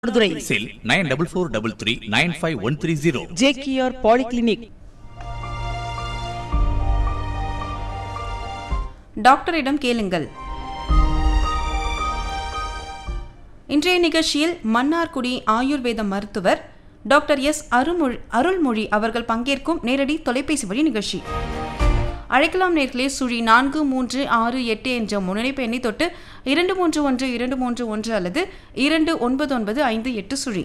Madurai cell nine double four double three nine five one three zero J K R polyclinic டாக்டரிடம் கேளுங்கள் இன்றைய நிகழ்ச்சியில் மன்னார்குடி ஆயுர்வேத மருத்துவர் டாக்டர் எஸ் அருள்மொழி அருள்மொழி அவர்கள் பங்கேற்கும் நேரடி தொலைபேசி வழி நிகழ்ச்சி அழைக்கலாம் நேர்களே சுழி நான்கு மூன்று ஆறு எட்டு என்ற முன்னிணைப்பு எண்ணை தொட்டு இரண்டு மூன்று ஒன்று இரண்டு மூன்று ஒன்று அல்லது இரண்டு ஒன்பது ஒன்பது ஐந்து எட்டு சுழி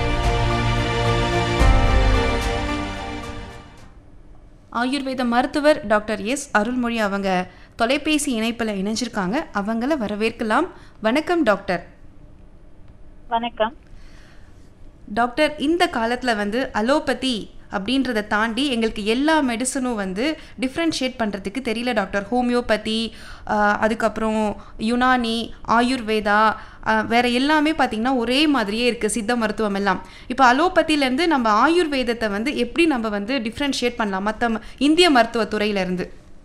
ஆயுர்வேத மருத்துவர் டாக்டர் எஸ் அருள்மொழி அவங்க தொலைபேசி இணைப்பில் இணைஞ்சிருக்காங்க அவங்கள வரவேற்கலாம் வணக்கம் டாக்டர் வணக்கம் டாக்டர் இந்த காலத்தில் வந்து அலோபதி அப்படின்றத தாண்டி எங்களுக்கு எல்லா மெடிசனும் வந்து டிஃப்ரென்ஷியேட் பண்ணுறதுக்கு தெரியல டாக்டர் ஹோமியோபதி ஆஹ், அதுக்கப்புறம் யுனானி ஆயுர்வேதா ஆஹ், வேற எல்லாமே பார்த்திங்கன்னா ஒரே மாதிரியே இருக்குது சித்த மருத்துவம் எல்லாம் இப்போ அலோபதியிலேருந்து நம்ம ஆயுர்வேதத்தை வந்து எப்படி நம்ம வந்து டிஃப்ரென்ஷியேட் பண்ணலாம் மற்ற இந்திய மருத்துவத்துறையிலேருந்து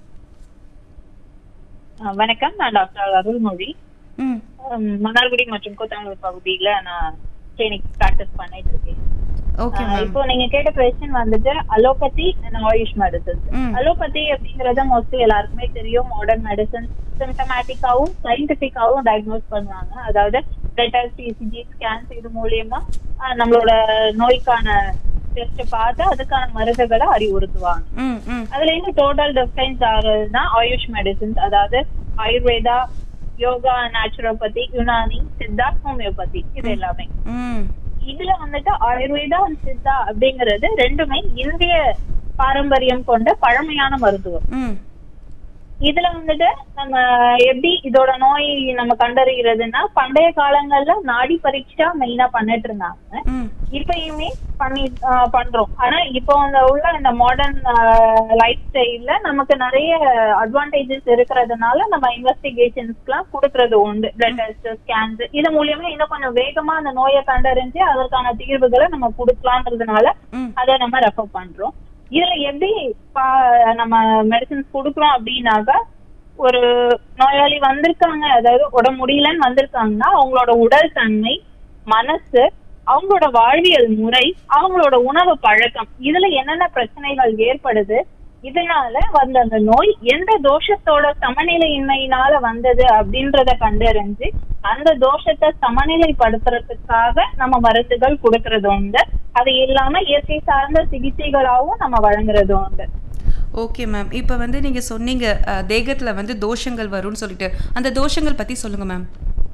அஹ் வணக்கம் நான் டாக்டர் அருள்மொழி ம் உம், மன்னார்குடி மற்றும் கூத்தாங்கல் பகுதியில நான் கிளினிக் ப்ராக்டிஸ் பண்ணிட்டு இருக்கேன் ஓகே அஹ் மேம் இப்போ நீங்க கேட்ட கொஸ்டின் வந்துட்டு அலோபதி அண்ட் ஆயுஷ் மெடிசன் ம். அலோபதி அப்படிங்கறது மோஸ்ட்லி எல்லாருக்குமே தெரியும் மாடர்ன் மெடிசன் சிம்டமேட்டிக்காவும் சயின்டிபிக்காவும் டயக்னோஸ் பண்ணுவாங்க அதாவது பிளட் டெஸ்ட் இசிஜி ஸ்கேன்ஸ் இது மூலியமா அஹ், நம்மளோட நோய்க்கான டெஸ்ட் பார்த்து அதுக்கான மருந்துகளை அறிவுறுத்துவாங்க ம் ம் அதுல இருந்து டோட்டல் டிஃபரன்ஸ் ஆகுதுன்னா ஆயுஷ் மெடிசின்ஸ் அதாவது ஆயுர்வேதா யோகா நேச்சுரோபதி யுனானி சித்தா ஹோமியோபதி இது எல்லாமே ம் இதுல வந்துட்டு ஆயுர்வேதா and சித்தா அப்படிங்கிறது ரெண்டுமே இந்திய பாரம்பரியம் கொண்ட பழமையான மருத்துவம் ம் இதுல வந்துட்டு நம்ம எப்படி இதோட நோய் நம்ம கண்டறிகிறதுன்னா பண்டைய காலங்கள்ல நாடி பரீட்சா மெயினா பண்ணிட்டு இருந்தாங்க ம் இப்பயுமே பண்ணி ஆஹ் பண்றோம் ஆனா இப்போ அந்த உள்ள இந்த மாடர்ன் லைஃப் ஸ்டைல்ல நமக்கு நிறைய அட்வான்டேஜஸ் இருக்கிறதுனால நம்ம இன்வெஸ்டிகேஷன்ஸ்க்குலாம் கொடுக்கறது உண்டு பிளட் டெஸ்ட் ஸ்கேன்ஸ் இது மூலியமா இன்னும் கொஞ்சம் வேகமா அந்த நோயை கண்டறிஞ்சு அதற்கான தீர்வுகளை நம்ம கொடுக்கலான்றதுனால ம் அதை நம்ம ரெஃபர் பண்றோம் இதுல எப்படி பா- நம்ம மெடிசன்ஸ் கொடுக்குறோம் அப்படின்னாக்கா ஒரு நோயாளி வந்திருக்காங்க அதாவது உடம்பு முடியலன்னு வந்திருக்காங்கன்னா அவங்களோட உடல் தன்மை மனசு அவங்களோட வாழ்வியல் முறை அவங்களோட உணவு பழக்கம் இதுல என்னென்ன பிரச்சனைகள் ஏற்படுது இதனால வந்த அந்த நோய் எந்த தோஷத்தோட சமநிலையின்மையினால வந்தது அப்படின்றத கண்டறிஞ்சு அந்த தோஷத்தை சமநிலைப்படுத்துறதுக்காக நம்ம மருந்துகள் கொடுக்கறது உண்டு அது இல்லாம இயற்கை சார்ந்த சிகிச்சைகளாவும் நம்ம வழங்குறது உண்டு ஓகே மேம் இப்போ வந்து நீங்கள் சொன்னீங்க தேகத்தில் வந்து தோஷங்கள் வரும்னு சொல்லிட்டு அந்த தோஷங்கள் பற்றி சொல்லுங்கள் மேம்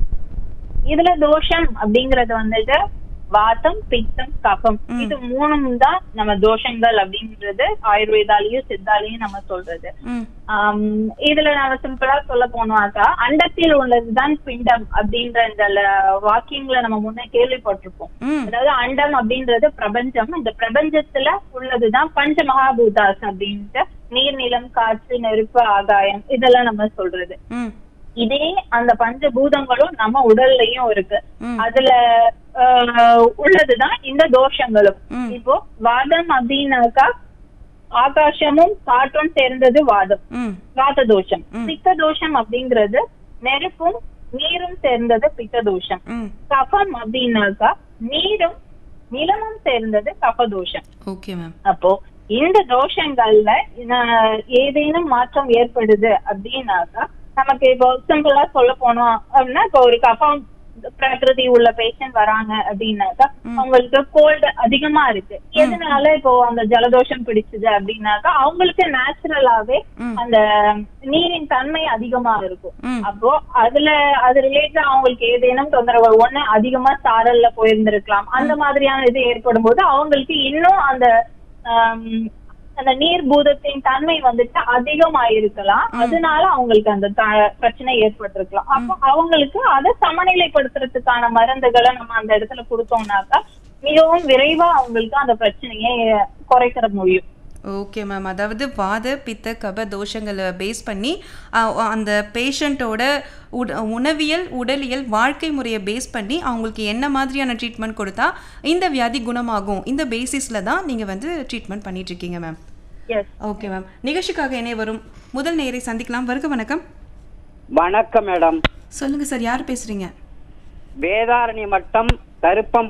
இதுல தோஷம் அப்படிங்கறது வந்துட்டு வாதம் பித்தம் கஃபம் ம். இது மூணும் தான் நம்ம தோஷங்கள் அப்படின்றது ஆயுர்வேதாலையும் சித்தாலையும் நம்ம சொல்றது ம் ஆம், இதுல நாம சிம்பிளா சொல்ல போனோம்னாக்கா அண்டத்தில் உள்ளதுதான் பிண்டம் அப்படின்ற இந்த ல- வாக்கியங்களை நம்ம முன்ன கேள்விப்பட்டிருப்போம் ம் அதாவது அண்டம் அப்படின்றது பிரபஞ்சம் இந்த பிரபஞ்சத்துல உள்ளதுதான் பஞ்ச மகாபூதாஸ் அப்படின்ட்டு நீர் நிலம் காற்று நெருப்பு ஆகாயம் இதெல்லாம் நம்ம சொல்றது ம் இதே அந்த பஞ்சபூதங்களும் நம்ம உடல்லயும் இருக்கு ம். அதுல ஆஹ், உள்ளதுதான் இந்த தோஷங்களும் ம். இப்போ வாதம் அப்படின்னாக்கா ஆகாசமும் காற்றும் சேர்ந்தது வாதம் ம் வாத தோஷம் ம். பித்த தோஷம் அப்படிங்கிறது நெருப்பும் நீரும் சேர்ந்தது பித்த தோஷம் ம் கஃபம் அப்படின்னாக்கா நீரும் நிலமும் சேர்ந்தது கஃப தோஷம் ஓகே மேம் அப்போ இந்த தோஷங்கள்ல அஹ், ஏதேனும் மாற்றம் ஏற்படுது அப்படின்னாக்கா நமக்கு இப்போ சிம்பிளா சொல்ல போனோம் அப்படின்னா இப்போ ஒரு கஃபம் பிரகிருதி உள்ள பேஷண்ட் வராங்க அப்படின்னாக்கா ம். அவங்களுக்கு கோல்டு அதிகமா இருக்கு எதனால இப்போ அந்த ஜலதோஷம் பிடிச்சது அப்படின்னாக்கா அவங்களுக்கு நேச்சுரலாவே ம். அந்த நீரின் தன்மை அதிகமா இருக்கும் ம் அப்போ அதுல அது ரிலேட்டட் அவங்களுக்கு ஏதேனும் தொந்தரவு ஒண்ணு அதிகமா சாரல்ல போயிருந்திருக்கலாம் அந்த மாதிரியான இது ஏற்படும் போது அவங்களுக்கு இன்னும் அந்த ஆம், அந்த நீர் பூதத்தின் தன்மை வந்துட்டு அதிகமாயிருக்கலாம் அதனால அவங்களுக்கு அந்த த- பிரச்சனை ஏற்பட்டிருக்கலாம் அப்போ அவங்களுக்கு அதை சமநிலைப்படுத்துறதுக்கான மருந்துகளை நம்ம அந்த இடத்துல கொடுத்தோம்னாக்கா மிகவும் விரைவா அவங்களுக்கு அந்த பிரச்சனையை குறைக்கிற முடியும் ஓகே மேம் அதாவது வாத பித்த கப தோஷங்களை பேஸ் பண்ணி அஹ், அந்த பேஷண்ட்டோட உட உணவியல் உடலியல் வாழ்க்கை முறையை பேஸ் பண்ணி அவங்களுக்கு என்ன மாதிரியான ட்ரீட்மெண்ட் கொடுத்தா இந்த வியாதி குணமாகும் இந்த பேசிஸில் தான் நீங்கள் வந்து ட்ரீட்மெண்ட் பண்ணிட்டு இருக்கீங்க மேம் எஸ் ஓகே மேம் நிகழ்ச்சிக்காக இணைய வரும் முதல் நேரை சந்திக்கலாம் வருக வணக்கம் வணக்கம் மேடம் சொல்லுங்கள் சார் யார் பேசுகிறீங்க வேதாரணி மட்டம் கருப்பம்